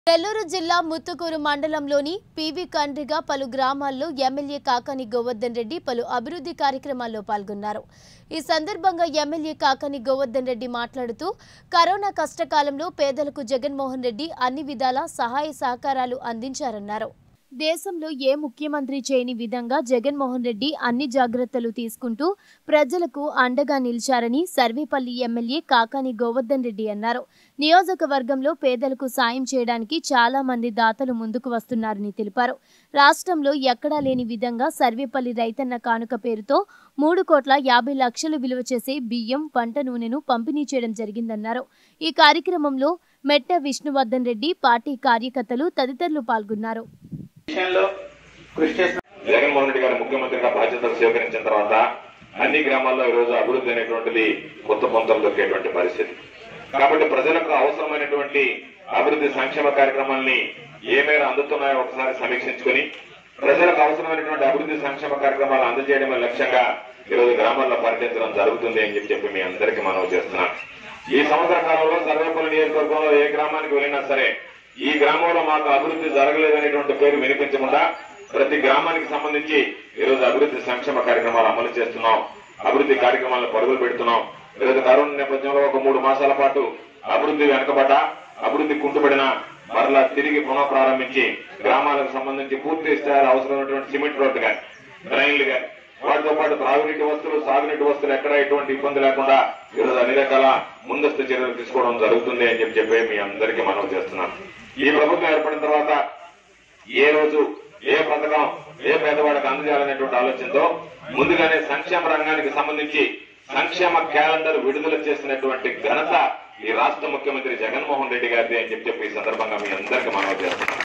నెల్లూరు జిల్లా ముత్తుకూరు మండలంలోని పీవీ కండ్రిగా పలు గ్రామాల్లో ఎమ్మెల్యే కాకాని గోవర్ధన్ రెడ్డి పలు అభివృద్ధి కార్యక్రమాల్లో పాల్గొన్నారు ఈ సందర్భంగా ఎమ్మెల్యే కాకాని గోవర్ధన్ రెడ్డి మాట్లాడుతూ కరోనా కష్టకాలంలో పేదలకు జగన్మోహన్ రెడ్డి అన్ని విధాల సహాయ సహకారాలు అందించారన్నారు దేశంలో ఏ ముఖ్యమంత్రి చేయని విధంగా జగన్మోహన్ రెడ్డి అన్ని జాగ్రత్తలు తీసుకుంటూ ప్రజలకు అండగా నిలిచారని సర్వేపల్లి ఎమ్మెల్యే కాకాని గోవర్ధన్ రెడ్డి అన్నారు నియోజకవర్గంలో పేదలకు సాయం చేయడానికి చాలా మంది దాతలు ముందుకు వస్తున్నారని తెలిపారు రాష్ట్రంలో ఎక్కడా లేని విధంగా సర్వేపల్లి రైతన్న కానుక పేరుతో మూడు కోట్ల యాభై లక్షలు విలువ చేసే బియ్యం వంట నూనెను పంపిణీ చేయడం జరిగిందన్నారు ఈ కార్యక్రమంలో మెట్ట విష్ణువర్ధన్ రెడ్డి పార్టీ కార్యకర్తలు తదితరులు పాల్గొన్నారు విషయంలో కృషి చేసిన జగన్మోహన్ రెడ్డి గారు ముఖ్యమంత్రిగా బాధ్యతలు స్వీకరించిన తర్వాత అన్ని గ్రామాల్లో ఈ రోజు అభివృద్ధి అనేటువంటిది కొత్త పొంతలు దొరికేటువంటి పరిస్థితి కాబట్టి ప్రజలకు అవసరమైనటువంటి అభివృద్ధి సంక్షేమ కార్యక్రమాల్ని ఏ మేర అందుతున్నాయో ఒకసారి సమీక్షించుకుని ప్రజలకు అవసరమైనటువంటి అభివృద్ధి సంక్షేమ కార్యక్రమాలు అందజేయడమే లక్ష్యంగా ఈ రోజు గ్రామాల్లో పర్యటించడం జరుగుతుంది అని చెప్పి చెప్పి మీ అందరికీ మనవి చేస్తున్నాం ఈ సంవత్సర కాలంలో సర్వేపల్లి నియోజకవర్గంలో ఏ గ్రామానికి వెళ్ళినా సరే ఈ గ్రామంలో మాకు అభివృద్ధి జరగలేదనేటువంటి పేరు వినిపించకుండా ప్రతి గ్రామానికి సంబంధించి ఈ రోజు అభివృద్ధి సంక్షేమ కార్యక్రమాలు అమలు చేస్తున్నాం అభివృద్ధి కార్యక్రమాలను పరుగులు పెడుతున్నాం ఈరోజు కరోనా నేపథ్యంలో ఒక మూడు మాసాల పాటు అభివృద్ధి వెనకబడ్డ అభివృద్ధి కుంటుపడిన మరలా తిరిగి పునః ప్రారంభించి గ్రామాలకు సంబంధించి పూర్తి స్థాయిలో అవసరమైనటువంటి సిమెంట్ రోడ్డు కానీ డ్రైన్లు కానీ వాటితో పాటు త్రాగునీటి వస్తువులు సాగునీటి వస్తువులు ఎక్కడ ఎటువంటి ఇబ్బంది లేకుండా ఈరోజు అన్ని రకాల ముందస్తు చర్యలు తీసుకోవడం జరుగుతుంది అని చెప్పి చెప్పి మీ అందరికీ మనవి చేస్తున్నాం ఈ ప్రభుత్వం ఏర్పడిన తర్వాత ఏ రోజు ఏ పథకం ఏ పేదవాడికి అందజేయాలనేటువంటి ఆలోచనతో ముందుగానే సంక్షేమ రంగానికి సంబంధించి సంక్షేమ క్యాలెండర్ విడుదల చేసినటువంటి ఘనత ఈ రాష్ట్ర ముఖ్యమంత్రి జగన్మోహన్ రెడ్డి గారిది అని చెప్పి చెప్పి ఈ సందర్భంగా మీ అందరికీ మనవి చేస్తున్నాం